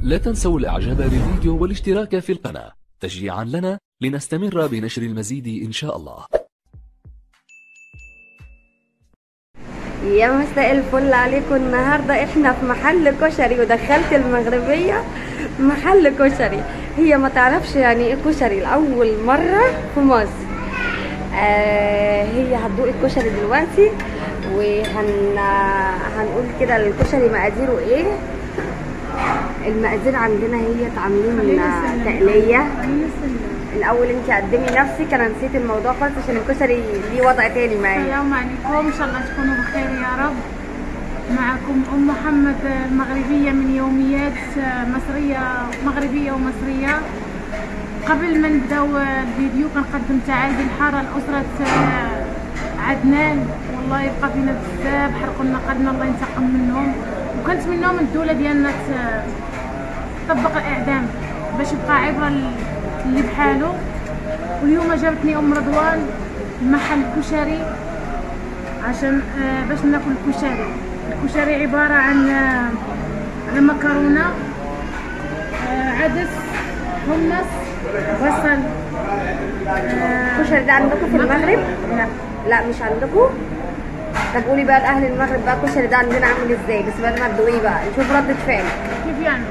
لا تنسوا الاعجاب بالفيديو والاشتراك في القناة تشجيعا لنا لنستمر بنشر المزيد ان شاء الله يا مساء الفل عليكم النهارده احنا في محل كشري ودخلت المغربيه محل كشري هي ما تعرفش يعني ايه كشري لاول مره في مصر آه هي هتدوق الكشري دلوقتي وهن هنقول كده الكشري مقاديره ايه المقادير عندنا هي عاملين تقليه الاول انت قدمي نفسك انا نسيت الموضوع خالص عشان الكشري ليه وضع تاني معايا السلام عليكم ان شاء الله تكونوا بخير يا رب معكم ام محمد المغربيه من يوميات مصريه مغربيه ومصريه قبل ما نبداو الفيديو كنقدم تعازي الحاره لاسره عدنان والله يبقى فينا بزاف حرقوا لنا قلبنا الله ينتقم منهم وكنتمنى منهم الدوله ديالنا تطبق الاعدام باش يبقى عبره اللي بحاله واليوم جابتني ام رضوان محل كشري عشان آه باش ناكل الكشري الكشري عباره عن آه على مكرونه آه عدس حمص بصل الكشري ده عندكم في المغرب؟ لا لا مش عندكم؟ طب قولي بقى لاهل المغرب بقى الكشري ده عندنا عامل ازاي بس بعد ما تدوقيه بقى نشوف ردة فعل كيف يعني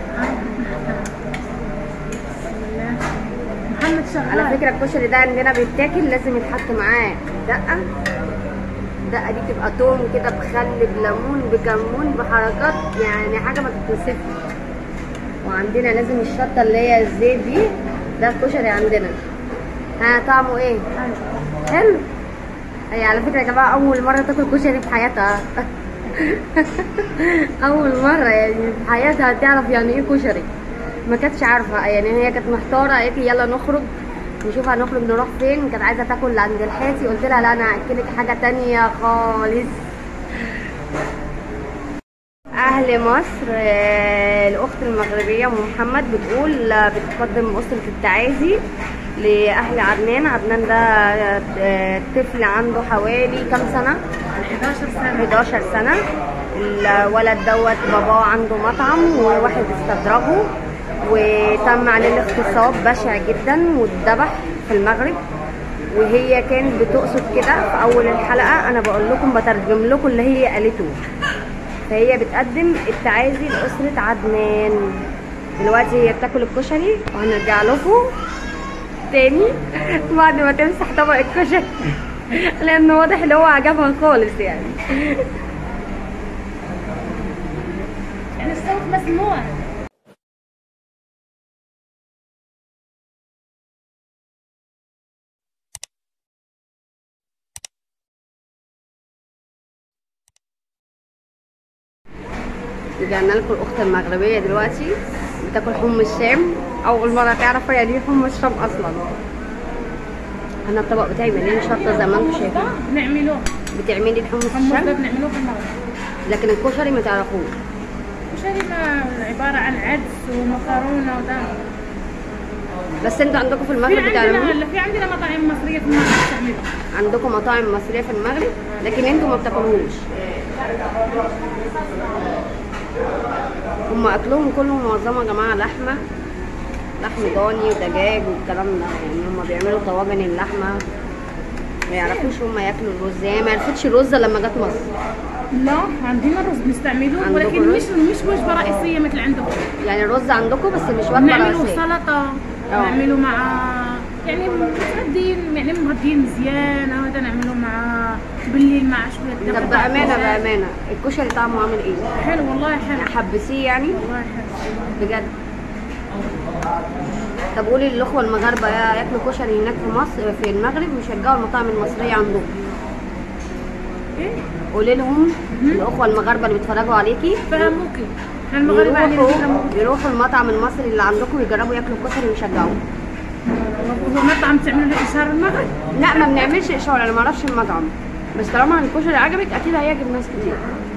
محمد شغال على فكرة الكشري ده عندنا بيتاكل لازم يتحط معاه دقة الدقة دي تبقى توم كده بخل بليمون بكمون بحركات يعني حاجة ما تتوصفش وعندنا لازم الشطة اللي هي الزيت دي ده الكشري عندنا ها طعمه ايه؟ حلو هي على فكرة يا جماعة أول مرة تاكل كشري في حياتها أول مرة يعني في حياتها تعرف يعني ايه كشري ما كانتش عارفة يعني هي كانت محتارة قالت لي يلا نخرج نشوف هنخرج نروح فين كانت عايزة تاكل عند الحاتي قلت لها لا أنا هأكلك حاجة تانية خالص أهل مصر آه، الأخت المغربية أم محمد بتقول آه، بتقدم أسرة التعازي لأهل عدنان عدنان ده آه، طفل عنده حوالي كام سنة؟ 11 سنه 11 سنة الولد دوت باباه عنده مطعم وواحد استضربه وتم عليه الاغتصاب بشع جدا واتذبح في المغرب وهي كانت بتقصد كده في اول الحلقة انا بقول لكم بترجم لكم اللي هي قالته فهي بتقدم التعازي لأسرة عدنان دلوقتي هي بتاكل الكشري وهنرجع لكم تاني بعد ما تمسح طبق الكشري لانه واضح ان هو عجبها خالص يعني يعني الصوت مسموع رجعنا لكم الاخت المغربيه دلوقتي بتاكل حم الشام اول مره تعرف يعني ايه حم الشام اصلا انا الطبق بتاعي مليان شطه زي ما انتم شايفين نعملوه بتعملي الحمص حمص ده الشام بنعملوه في المغرب لكن الكشري ما تعرفوش الكشري ما عباره عن عدس ومكرونه وده بس انتوا عندكم في في المغرب عندنا بتعملوه لا في عندنا مطاعم مصريه في المغرب بتعملها عندكم مطاعم مصريه في المغرب لكن انتوا ما بتاكلوهوش هم اكلهم كله معظمه يا جماعه لحمه لحم ضاني ودجاج والكلام ده يعني هم بيعملوا طواجن اللحمه ما يعرفوش هم ياكلوا الرز يعني ما عرفتش الرز لما جت مصر لا عندنا رز بنستعملوه عندكم ولكن رز؟ مش مش وجبه رئيسيه مثل عندكم يعني الرز عندكم بس مش وجبه نعملوا رئيسيه سلطه اه. نعملوا مع يعني متغدين يعني مغديين مزيان هذا نعملوا مع بالليل مع شويه طب بامانه بامانه الكشري طعمه عامل ايه؟ حلو والله حلو حبسيه يعني والله حلو بجد طب قولي للاخوه المغاربه يا- ياكلوا كشري هناك في مصر في المغرب ويشجعوا المطاعم المصريه عندهم ايه قولي لهم الاخوه المغاربه اللي بيتفرجوا عليكي فهموكي احنا المغاربه علينا يروحوا بيفهموكي يروحوا المطعم المصري اللي عندكم يجربوا ياكلوا الكشري ويشجعوه هو مطعم تعملوا له اشاره المغرب لا ما بنعملش اشاره انا ما اعرفش المطعم بس طالما الكشري عجبك اكيد هيعجب ناس كتير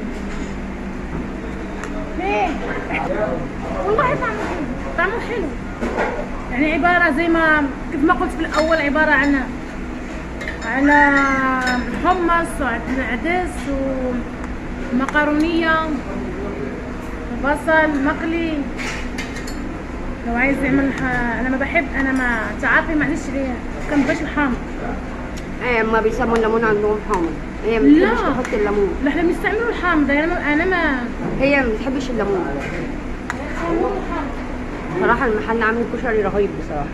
ليه والله طعمه حلو طعمه حلو يعني عبارة زي ما كيف ما قلت في الأول عبارة عن على حمص وعدس ومكرونية وبصل مقلي لو عايز يعمل ح... انا ما بحب انا ما تعاطي معلش ليه كان باش الحامض ايه ما بيسموا الليمون عندهم حامض هي ما لا. بتحبش تحط الليمون لا احنا بنستعملوا الحامض انا ما انا ما هي ما بتحبش الليمون صراحة المحل عامل كشري رهيب بصراحة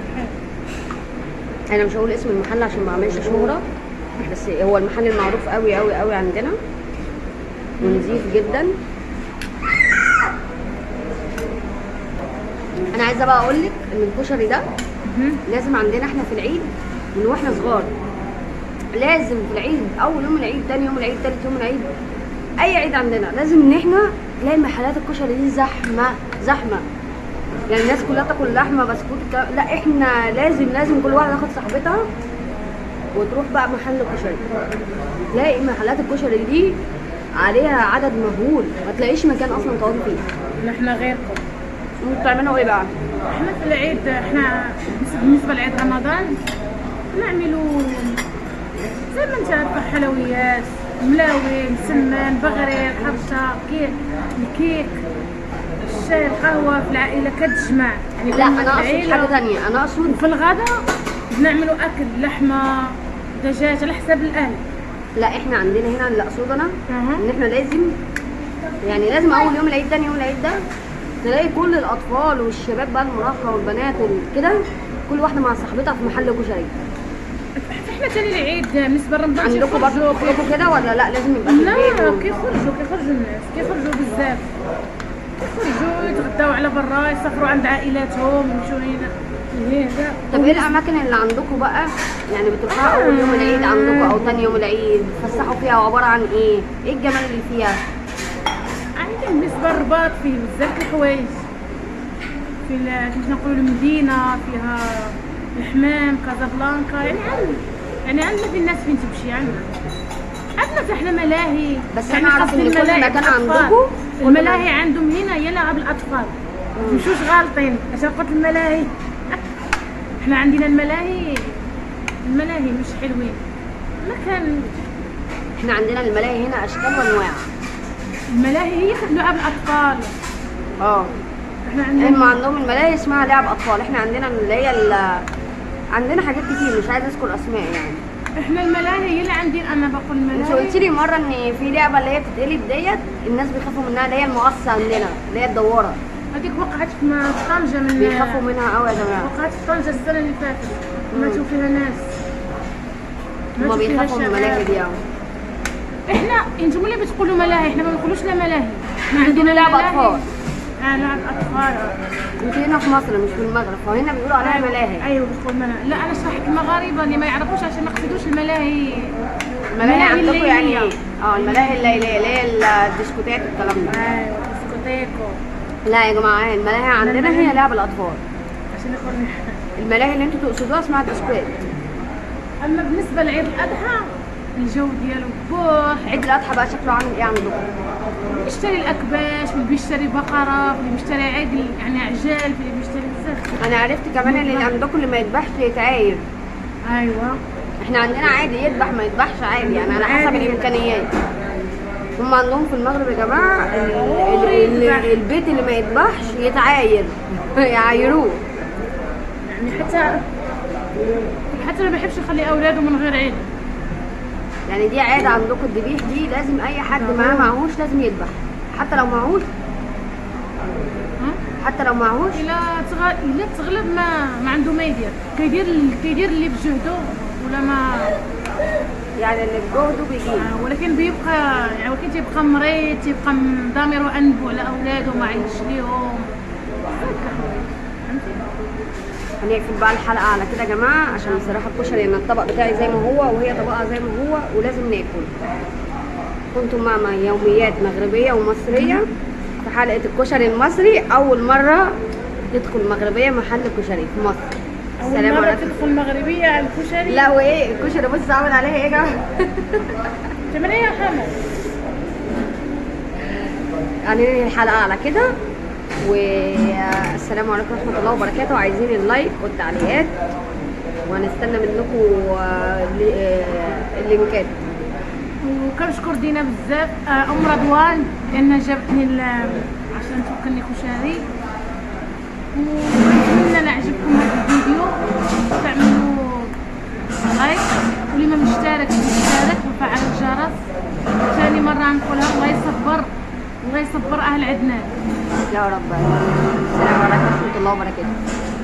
انا مش هقول اسم المحل عشان ما اعملش شهرة بس هو المحل المعروف قوي قوي قوي عندنا ونظيف جدا انا عايزه بقى اقول لك ان الكشري ده مهم. لازم عندنا احنا في العيد من واحنا صغار لازم في العيد اول يوم العيد تاني يوم العيد تالت يوم العيد اي عيد عندنا لازم ان احنا تلاقي محلات الكشري دي زحمه زحمه يعني الناس كلها تاكل لحمه بسكوت الكلام- لا احنا لازم لازم كل واحده تاخد صاحبتها وتروح بقى محل كشري تلاقي محلات الكشري دي عليها عدد مهول ما تلاقيش مكان اصلا تقعدوا فيه احنا غيركم انتوا بتعملوا ايه بقى؟ احنا في العيد احنا بالنسبه لعيد رمضان نعملوا زي ما انت عارفه حلويات ملاوي مسمان بغرير حرشه كيك الكيك الشاي القهوه في العائله كتجمع يعني لا كنا انا اقصد العيلة حاجه تانية انا اقصد وفي الغداء بنعملوا اكل لحمه دجاج على حساب الاهل لا احنا عندنا هنا اللي اقصد انا أها. ان احنا لازم يعني لازم اول يوم العيد تاني يوم العيد ده تلاقي كل الاطفال والشباب بقى المراهقه والبنات وكده كل واحده مع صاحبتها في محل كشري احنا تاني العيد بالنسبه لرمضان عندكم برضه تيخرجوا- بتخرجوا كده ولا لا لازم يبقى في لا البيت و- كيخرجوا كيخرجوا الناس كيخرجوا بزاف كيخرجوا يتغداو على برا يسافروا عند عائلاتهم يمشوا هنا هنا طب ايه الاماكن اللي عندكم بقى يعني بتروحوها اول يوم العيد عندكم او تاني يوم العيد بتفسحوا فيها عباره عن ايه ايه الجمال اللي فيها عندي بالنسبه للرباط فيه بزاف الحوايج في ال- كيفاش نقولوا المدينه فيها الحمام كازابلانكا يعني عندنا يعني عندنا في الناس فين تمشي عندنا عندنا حتى احنا ملاهي بس يعني أنا أعرف قصدي إن كل الملاهي مكان الأطفال. عندكم كل الملاهي مكان- عندهم هنا يلعب الاطفال مشوش غالطين عشان قلت الملاهي احنا عندنا الملاهي الملاهي مش حلوين مكان احنا عندنا الملاهي هنا اشكال وانواع الملاهي هي لعب الاطفال اه احنا هم عندنا عندهم الملاهي اسمها لعب اطفال احنا عندنا اللي هي ال- عندنا حاجات كتير مش عايزه اذكر اسماء يعني احنا الملاهي هي اللي عندنا انا بقول انت الملاهي قلت لي مره ان في لعبه اللي هي بتتقلب ديت الناس بيخافوا منها اللي هي المقصه عندنا اللي هي الدواره هذيك وقعت في م- في طنجة من بيخافوا منها قوي يا جماعه وقعت في طنجة السنة اللي فاتت ماتوا فيها ناس هما ماتوا فيها بيخافوا من شباب. الملاهي دي قوي احنا انتم اللي بتقولوا ملاهي احنا ما بنقولوش لا ملاهي احنا عندنا لعب ملاهي. أطفال. اه لعب اطفال انت هنا في مصر مش في المغرب فهنا بيقولوا عليها ملاهي ايوه بتقول ملاهي لا انا اشرح لك المغاربه اللي ما يعرفوش عشان ما يقصدوش الملاهي الملاهي عندكم الليلية. يعني ايه؟ اه الملاهي الليليه اللي هي الديسكوتات والكلام ده ايوه ديسكوتيكو لا يا جماعه الملاهي عندنا هي لعب الاطفال عشان يكون الملاهي اللي انتوا تقصدوها اسمها ديسكوات اما بالنسبه لعيد الاضحى الجو ديالو بوح عيد الاضحى بقى شكله عامل ايه عندكم؟ بيشتري الاكباش واللي بيشتري بقره واللي بيشتري عجل يعني عجال واللي بيشتري بزاف انا عرفت كمان اللي عندكم اللي ما يذبحش يتعاير ايوه احنا عندنا عادي يذبح ما يذبحش عادي يعني على حسب عادي. الامكانيات هم عندهم في المغرب يا جماعه ال- ال- ضروري ال- يذبح. البيت اللي ما يذبحش يتعاير يعايروه يعني حتى حتى ما بيحبش يخلي اولاده من غير عيد يعني دي عاده عندكم الذبيح دي لازم اي حد معاه معهوش لازم يذبح حتى لو معهوش ها حتى لو معهوش الا تغ... الا تغلب ما ما عنده ما يدير كيدير كيدير اللي بجهده ولا ما يعني اللي بجهده بيجيب آه، ولكن بيبقى يعني ولكن تيبقى مريض تيبقى م- ضميره انبه على اولاده ما عيطش ليهم هكا حوايج. فهمتي هنقفل بقى الحلقه على كده يا جماعه عشان بصراحه الكشري انا الطبق بتاعي زي ما هو وهي طبقها زي ما هو ولازم ناكل كنتم مع يوميات مغربيه ومصريه في حلقه الكشري المصري اول مره تدخل مغربيه محل كشري في مصر اول السلام مره عليكم تدخل مغربيه على الكشري لا وايه الكشري بص عامل عليها ايه يا جماعه ثمانية يا حمد هننهي الحلقه على كده والسلام عليكم ورحمه الله وبركاته عايزين اللايك والتعليقات وهنستنى منكم آه، ل- آه، اللينكات وكنشكر دينا بزاف آه، ام رضوان لان جابتني ال- عشان توكلني كشري ونتمنى لعجبكم هذا الفيديو تعملوا لايك واللي ما مشترك يشترك وفعل الجرس ثاني مرة نقولها الله يصبر الله يصبر أهل عدنان يا رب السلام عليكم ورحمه الله وبركاته